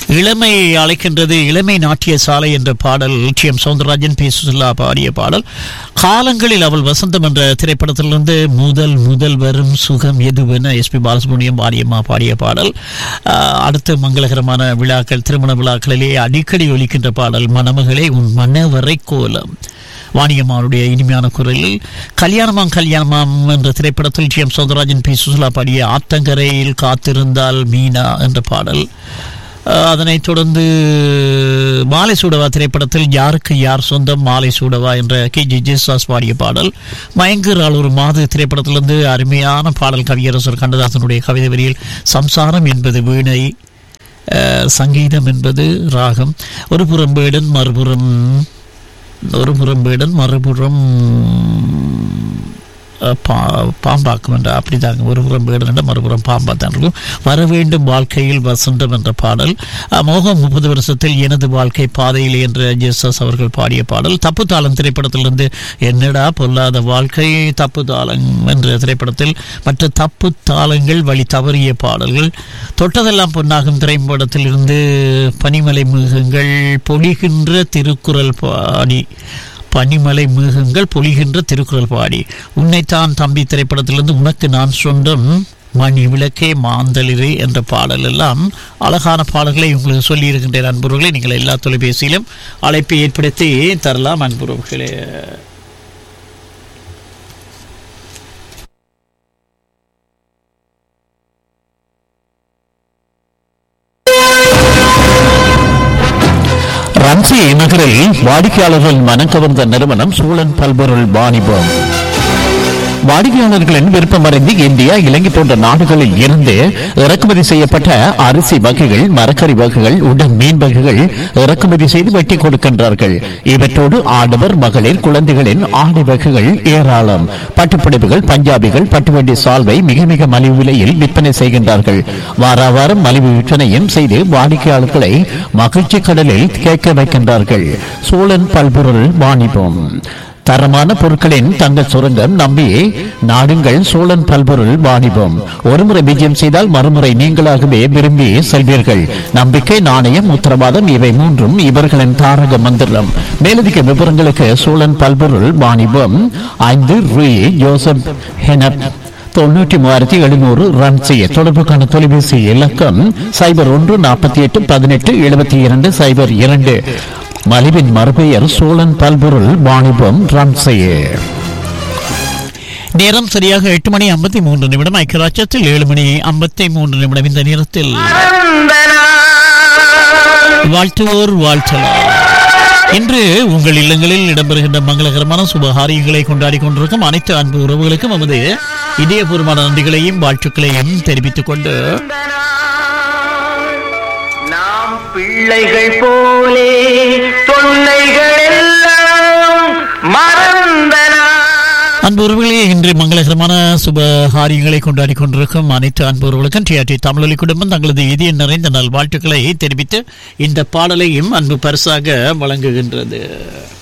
இளமை அழைக்கின்றது இளமை நாட்டிய சாலை என்ற பாடல் T M Soundararajan P Susheela பாடிய பாடல் காலங்களில் அவள் வசந்தம் என்ற திரைப்படத்திலிருந்து முதல் முதல் வரும் சுகம் எதுவென எஸ்பி பாலசுப்ரமணியம் பாடியம்மா பாடிய பாடல் ஆஹ், அடுத்து மங்களகரமான விழாக்கள் திருமண விழாக்களிலே அடிக்கடி ஒலிக்கின்ற பாடல் மணமகளே உன் மனவரை கோலம் வாணியம்மாவுடைய இனிமையான குரலில் கல்யாணமாம் கல்யாணமாம் என்ற திரைப்படத்தில் T M Soundararajan P Susheela பாடிய ஆத்தங்கரையில் காத்திருந்தால் மீனா என்ற பாடல் அஹ், அதனைத் தொடர்ந்து மாலை சூடவா திரைப்படத்தில் யாருக்கு யார் சொந்தம் மாலை சூடவா என்ற கே ஜி ஜெசாஸ் பாடிய பாடல் மயங்குறாள் ஒரு மாது திரைப்படத்திலிருந்து அருமையான பாடல் கவியரசர் கண்ணதாசனுடைய கவிதை வரியில் சம்சாரம் என்பது வீணை அஹ், சங்கீதம் என்பது ராகம் ஒரு புறம் வேடன் மறுபுறம் ஒரு புறம் வேடன் மறுபுறம் அஹ், பா பாம்பாக்கும் என்ற அப்படிதாங்க ஒரு புறம் வேடன் என்ற மறுபுறம் பாம்பா தான் இருக்கும் வர வேண்டும் வாழ்க்கையில் வசந்தம் என்ற பாடல் அஹ், மோகம் முப்பது வருஷத்தில் எனது வாழ்க்கை பாதையில் என்ற ஜெசஸ் அவர்கள் பாடிய பாடல் தப்பு தாளம் திரைப்படத்திலிருந்து என்னடா பொல்லாத வாழ்க்கை தப்பு தாளம் என்ற திரைப்படத்தில் மற்ற தப்பு தாளங்கள் வழி தவறிய பாடல்கள் தொட்டதெல்லாம் பொன்னாகும் திரைப்படத்தில் இருந்து பனிமலை மிருகங்கள் பொழிகின்ற திருக்குறள் பாடி பனிமலை மிருகங்கள் பொழிகின்ற திருக்குறள் பாடி உன்னைத்தான் தம்பி திரைப்படத்திலிருந்து உனக்கு நான் சொந்தம் மணி விளக்கே மாந்தளிரே என்ற பாடல் எல்லாம் அழகான பாடல்களை உங்களுக்கு சொல்லி இருக்கின்றேன் அன்புறவர்களே நீங்கள் எல்லா தொலைபேசியிலும் அழைப்பை ஏற்படுத்தி தரலாம் அன்புறவர்களே ரன்சி நகரில் வாடிக்கையாளர்கள் மனம் கவர்ந்த நிறுவனம் சூழன் பல்பொருள் வாணிபம் வாடிக்கையாளர்களின் விருப்பமறிந்து இந்தியா இலங்கை போன்ற நாடுகளில் இருந்து இறக்குமதி செய்யப்பட்ட அரிசி வகைகள் மரக்கறி வகைகள் உடன் மீன் வகைகள் இறக்குமதி செய்து வெட்டி கொடுக்கின்றார்கள் இவற்றோடு ஆடவர் மகளிர் குழந்தைகளின் ஆடை வகைகள் ஏராளம் பட்டுப்புடவைகள் பஞ்சாபிகள் பட்டுவண்டி சால்வை மிக மிக மலிவு விலையில் விற்பனை செய்கின்றார்கள் வார வாரம் மலிவு விற்பனையும் செய்து வாடிக்கையாளர்களை மகிழ்ச்சி கடலில் கேட்க வைக்கின்றார்கள் சோழன் பல்பொருள் வாணிபம் தரமான பொருட்களின் தங்க சுரங்கம் நம்பி நாடுங்கள் சோழன் பல்பொருள் வாணிபம் ஒருமுறை விஜயம் செய்தால் மறுமுறை நீங்களாகவே விரும்பி செல்வீர்கள் நம்பிக்கை நாணயம் உத்தரவாதம் இவை மூன்றும் இவர்களின் தாரக மந்திரம் மேலதிக விவரங்களுக்கு சோழன் பல்பொருள் வாணிபம் ஐந்து ரூ ஜோசப் ஹெனப் தொண்ணூற்றி மூவாயிரத்தி எழுநூறு ரன் செய்ய தொடர்புக்கான தொலைபேசி இலக்கம் சைபர் ஒன்று நாற்பத்தி எட்டு பதினெட்டு எழுபத்தி இரண்டு சைபர் இரண்டு மலிவின் மறுபெயர் சோழன் பல்பொருள் வாணிபம் ரன் செய்ய நேரம் சரியாக எட்டு மணி ஐம்பத்தி மூன்று நிமிடம் ஐக்கியராட்சத்தில் ஏழு மணி ஐம்பத்தி மூன்று நிமிடம் இந்த நேரத்தில் வாழ்த்துவோர் வாழ்த்தலாம் இன்று உங்கள் இல்லங்களில் இடம்பெறுகின்ற மங்களகரமான சுபகாரியங்களை கொண்டாடி கொண்டிருக்கும் அனைத்து அன்பு உறவுகளுக்கும் நமது இதயபூர்வமான நன்றிகளையும் வாழ்த்துக்களையும் தெரிவித்துக் கொண்டு நாம் பிள்ளைகள் போலே தொல்லைகள் எல்லாம் மறந்தன அன்பு உறவுகளே இன்று மங்களகரமான சுபகாரியங்களை கொண்டாடி கொண்டிருக்கும் அனைத்து அன்பு உறவுகளுக்கும் டிஆர்டி தமிழொலி குடும்பம் தங்களது இதய நிறைந்த நல் வாழ்த்துக்களை தெரிவித்து இந்த பாடலையும் அன்பு பரிசாக வழங்குகின்றது